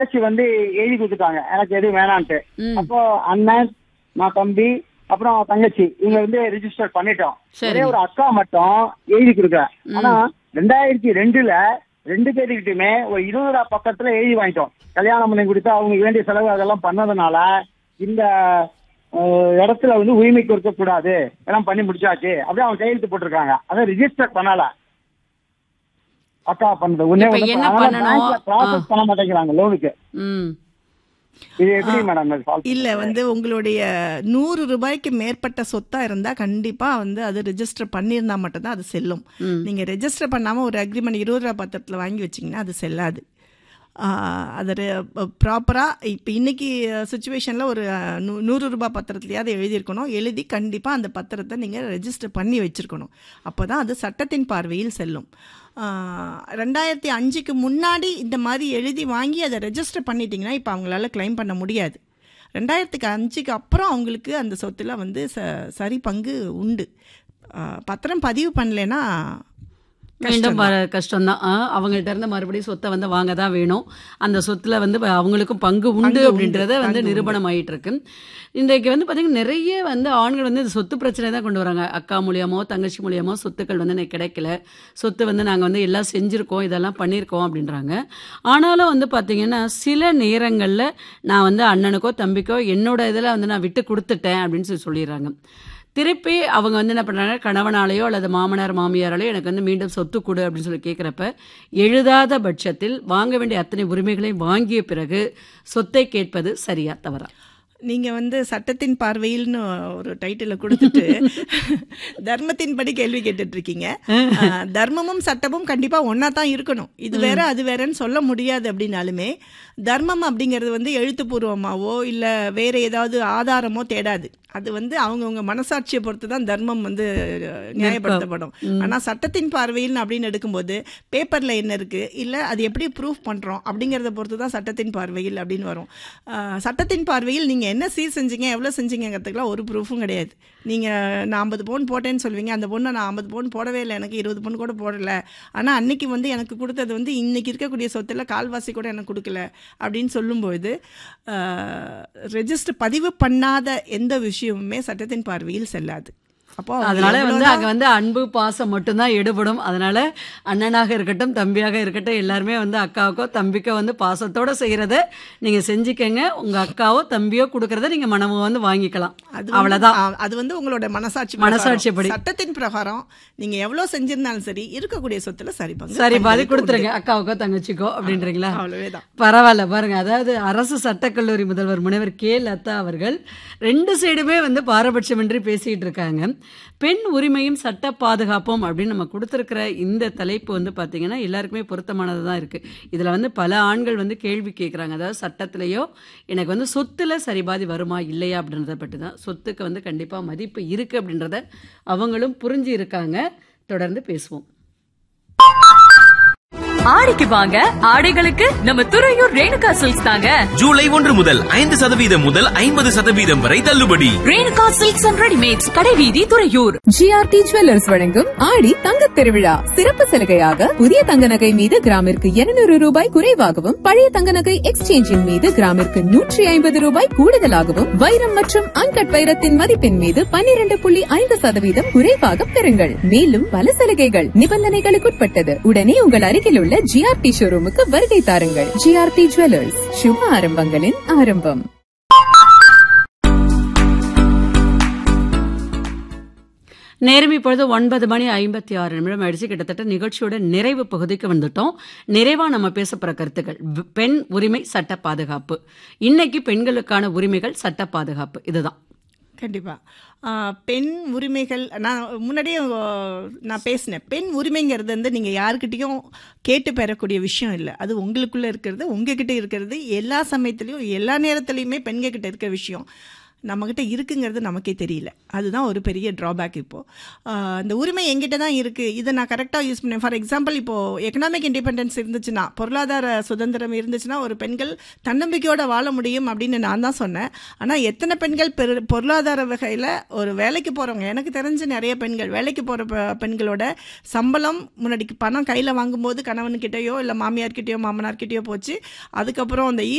தங்கச்சி வந்து எழுதி கொடுத்துட்டாங்க எனக்கு எதுவும் வேணான்ட்டு ம். அப்போ அண்ணன் நான் தம்பி அப்புறம் தங்கச்சி இவங்க வந்து ரெஜிஸ்டர் பண்ணிட்டோம் சரி. ஒரே ஒரு அக்கா மட்டும் எழுதி கொடுக்குறேன் ஆனா ரெண்டாயிரத்தி ரெண்டுல ரெண்டு பேருக்கிட்டுமே ஒரு இருபது ரூபா பக்கத்துல எழுதி வாங்கிட்டோம் கல்யாணம் பண்ணி கொடுத்து அவங்க வேண்டிய செலவு அதெல்லாம் பண்ணதுனால இந்த அஹ், இடத்துல வந்து உரிமை கொடுக்க கூடாது எல்லாம் பண்ணி முடிச்சாச்சு அப்படியே அவங்க கையெழுத்து போட்டிருக்காங்க அதை ரிஜிஸ்டர் பண்ணல அக்கா பண்ணது ஒண்ணே இப்ப ஒண்ணு என்ன அதனால பண்ணணும்? பேங்க்ல ப்ராசஸ் பண்ண மாட்டேங்கிறாங்க லோனுக்கு ம் இது எப்படி மேடம் சால்வ் இல்ல வந்து உங்களுடைய நூறு ரூபாய்க்கு மேற்பட்ட சொத்தா இருந்தா கண்டிப்பா வந்து அது ரெஜிஸ்டர் பண்ணியிருந்தா மட்டும்தான் அது செல்லும் நீங்க ரெஜிஸ்டர் பண்ணாம ஒரு அக்ரிமெண்ட் இருபது ரூபா பத்திரத்துல வாங்கி வச்சீங்கன்னா அது செல்லாது ஆஹ் அது ப்ராப்பராக இப்போ இன்னைக்கு சுச்சுவேஷனில் ஒரு அஹ், நூ நூறு ரூபாய் பத்திரத்துலையாவது எழுதியிருக்கணும் எழுதி கண்டிப்பாக அந்த பத்திரத்தை நீங்கள் ரெஜிஸ்டர் பண்ணி வச்சுருக்கணும் அப்போ தான் அது சட்டத்தின் பார்வையில் செல்லும் ஆஹ், ரெண்டாயிரத்தி அஞ்சுக்கு முன்னாடி இந்த மாதிரி எழுதி வாங்கி அதை ரெஜிஸ்டர் பண்ணிட்டீங்கன்னா இப்போ அவங்களால கிளைம் பண்ண முடியாது ரெண்டாயிரத்துக்கு அஞ்சுக்கு அப்புறம் அவங்களுக்கு அந்த சொத்துல வந்து ச சரி பங்கு உண்டு ஆஹ், பத்திரம் பதிவு பண்ணலைன்னா மீண்டும் வர கஷ்டம்தான் ஆ, அவங்கள்ட்ட இருந்து மறுபடியும் சொத்தை வந்து வாங்க தான் வேணும் அந்த சொத்துல வந்து வ- அவங்களுக்கும் பங்கு உண்டு அப்படின்றத வந்து நிரூபணம் ஆயிட்டு இருக்கு இன்றைக்கு வந்து பாத்தீங்கன்னா நிறைய வந்து ஆண்கள் வந்து இந்த சொத்து பிரச்சனை தான் கொண்டு வராங்க அக்கா மூலியமோ தங்கச்சி மூலியமோ சொத்துக்கள் வந்து எனக்கு கிடைக்கல சொத்து வந்து நாங்கள் வந்து எல்லாம் செஞ்சுருக்கோம் இதெல்லாம் பண்ணியிருக்கோம் அப்படின்றாங்க ஆனாலும் வந்து பார்த்தீங்கன்னா சில நேரங்களில் நான் வந்து அண்ணனுக்கோ தம்பிக்கோ என்னோட இதில் வந்து நான் விட்டு கொடுத்துட்டேன் அப்படின்னு சொல்லி சொல்லிடுறாங்க திருப்பி அவங்க வந்து என்ன பண்ணுறாங்க கணவனாலேயோ அல்லது மாமனார் மாமியாராலேயோ எனக்கு வந்து மீண்டும் சொத்து கொடு அப்படின்னு சொல்லி கேட்குறப்ப எழுதாத பட்சத்தில் வாங்க வேண்டிய அத்தனை உரிமைகளையும் வாங்கிய பிறகு சொத்தை கேட்பது சரியா தவறா நீங்க வந்து சட்டத்தின் பார்வையில்னு ஒரு டைட்டில கொடுத்துட்டு தர்மத்தின்படி கேள்வி கேட்டுட்டு இருக்கீங்க ஆஹ், தர்மமும் சட்டமும் கண்டிப்பா ஒன்னா தான் இருக்கணும் இது வேற அது வேறன்னு சொல்ல முடியாது அப்படின்னாலுமே தர்மம் அப்படிங்கிறது வந்து எழுத்துப்பூர்வமாவோ இல்ல வேற ஏதாவது ஆதாரமோ தேடாது அது வந்து அவங்கவுங்க மனசாட்சியை பொறுத்து தான் தர்மம் வந்து அஹ், நியாயப்படுத்தப்படும் ஆனா சட்டத்தின் பார்வையில் அப்படின்னு எடுக்கும்போது பேப்பர்ல என்ன இருக்கு இல்ல அது எப்படி ப்ரூஃப் பண்றோம் அப்படிங்கறத பொறுத்து தான் சட்டத்தின் பார்வையில் அப்படின்னு வரும் ஆஹ், சட்டத்தின் பார்வையில் நீங்க என்ன சீர் செஞ்சீங்க எவ்வளவு செஞ்சீங்கிறதுக்குலாம் ஒரு ப்ரூஃபும் கிடையாது நீங்க நான் ஐம்பது பவுன் போட்டேன்னு சொல்வீங்க அந்த பொண்ணை நான் ஐம்பது பவுன் போடவே இல்லை எனக்கு இருபது பவுன் கூட போடல ஆனா அன்னைக்கு வந்து எனக்கு கொடுத்தது வந்து இன்னைக்கு இருக்கக்கூடிய சொத்துல கால்வாசி கூட எனக்கு கொடுக்கல அப்படின்னு சொல்லும்போது ரெஜிஸ்டர் பதிவு பண்ணாத எந்த விஷயமுமே சட்டத்தின் பார்வையில் செல்லாது அப்போ அவங்க அதனால வந்து எவ்வளவுதான் அங்க வந்து அன்பு பாசம் மட்டும்தான் எடுபடும் அதனால அண்ணனாக இருக்கட்டும் தம்பியாக இருக்கட்டும் எல்லாருமே வந்து அக்காவுக்கோ தம்பிக்கோ வந்து பாசத்தோட செய்யறத நீங்க செஞ்சுக்கங்க உங்க அக்காவோ தம்பியோ கொடுக்கறத நீங்க மனமும் வந்து வாங்கிக்கலாம் அது வந்து- அவ்வளவுதான் ஆ, அது வந்து உங்களோட மனசாட்சி மனசாட்சிப்படி. பிரகாரம். சட்டத்தின் பிரகாரம் நீங்க எவ்வளவு செஞ்சிருந்தாலும் சரி இருக்கக்கூடிய சொத்துல சரி பங்கு சரி பாதி பெண்களுக்கு கொடுத்துருங்க அக்காவுக்கோ தங்கச்சிக்கோ அப்படின்றீங்களா உண்டு. அவ்வளவேதான் பரவாயில்ல பாருங்க அதாவது அரசு சட்டக்கல்லூரி முதல்வர் முனைவர் கே லதா அவர்கள் ரெண்டு சைடுமே வந்து பாரபட்சமின்றி பேசிட்டு இருக்காங்க பெண் உரிமையும் சட்ட பாதுகாப்பும் அப்படின்னு நம்ம கொடுத்துருக்கிற இந்த தலைப்பு வந்து பார்த்தீங்கன்னா எல்லாருக்குமே பொருத்தமானது தான் இருக்குது இதில் வந்து பல ஆண்கள் வந்து கேள்வி கேட்குறாங்க அதாவது சட்டத்திலேயோ எனக்கு வந்து சொத்துல சரிபாதி வருமா இல்லையா அப்படின்றத பற்றி தான் சொத்துக்கு வந்து கண்டிப்பாக மதிப்பு இருக்குது அப்படின்றத அவங்களும் புரிஞ்சு இருக்காங்க தொடர்ந்து பேசுவோம் ஆடிக்கு வாங்க ஆடைகளுக்கு நம்ம துறையூர் ரேணுகா சில்க்ஸ் தாங்க ஜூலை ஒன்று முதல் ஐந்து சதவீதம் முதல் ஐம்பது சதவீதம் வரை தள்ளுபடி ரேணுகா சில்க்ஸ் அண்ட் ரெடிமேட்ஸ் கடைவீதி துறையூர் ஜிஆர்டி ஜுவல்லர்ஸ் வழங்கும் ஆடி தங்கத் திருவிழா சிறப்பு சலுகையாக புதிய தங்க நகை மீது கிராமிற்கு 200 ரூபாய் குறைவாகவும் பழைய தங்க நகை எக்ஸ்சேஞ்சின் மீது கிராமிற்கு நூற்றி ஐம்பது ரூபாய் கூடுதலாகவும் வைரம் மற்றும் அன்கட் வைரத்தின் மதிப்பின் மீது 12.5% புள்ளி ஐந்து சதவீதம் குறைவாக பெறுங்கள் மேலும் பல சலுகைகள் நிபந்தனைகளுக்குட்பட்டது உடனே உங்கள் அருகில் உள்ள ஜிஆர்டி ஷோரூமுக்கு வருகை தாருங்கள் ஜிஆர்டி ஜுவல்லர்ஸ் சுப ஆரம்பங்களின் ஆரம்பம் நேரம் இப்பொழுது ஒன்பது மணி ஐம்பத்தி ஆறு நிமிடம் ஆயிடுச்சு கிட்டத்தட்ட நிகழ்ச்சியோட நிறைவு பகுதிக்கு வந்துட்டோம் நிறைவா நம்ம பேச போற கருத்துக்கள் வ்- பெண் உரிமை சட்ட பாதுகாப்பு இன்னைக்கு பெண்களுக்கான உரிமைகள் சட்ட பாதுகாப்பு இதுதான் கண்டிப்பா ஆ, பெண் உரிமைகள் நான் முன்னாடியே ஆ, நான் பேசினேன் பெண் உரிமைங்கிறது வந்து நீங்க யாருக்கிட்டையும் கேட்டு பெறக்கூடிய விஷயம் இல்லை அது உங்களுக்குள்ள இருக்கிறது உங்ககிட்ட இருக்கிறது எல்லா சமயத்திலையும் எல்லா நேரத்துலையுமே பெண்கள் கிட்ட இருக்கிற விஷயம் நம்மக்கிட்ட இருக்குங்கிறது நமக்கே தெரியல அதுதான் ஒரு பெரிய ட்ராபேக் இப்போது அந்த உரிமை எங்கிட்ட தான் இருக்குது இதை நான் கரெக்டாக யூஸ் பண்ணேன் ஃபார் எக்ஸாம்பிள் இப்போது எக்கனாமிக் இண்டிபெண்டன்ஸ் இருந்துச்சுன்னா பொருளாதார சுதந்திரம் இருந்துச்சுன்னா ஒரு பெண்கள் தன்னம்பிக்கையோட வாழ முடியும் அப்படின்னு நான் தான் சொன்னேன் ஆனால் எத்தனை பெண்கள் பெரு பொருளாதார வகையில் ஒரு வேலைக்கு போகிறவங்க எனக்கு தெரிஞ்ச நிறைய பெண்கள் வேலைக்கு போகிற பெண்களோட சம்பளம் முன்னாடி பணம் கையில் வாங்கும்போது கணவன்கிட்டயோ இல்லை மாமியார்கிட்டயோ மாமனார்கிட்டயோ போச்சு அதுக்கப்புறம் அந்த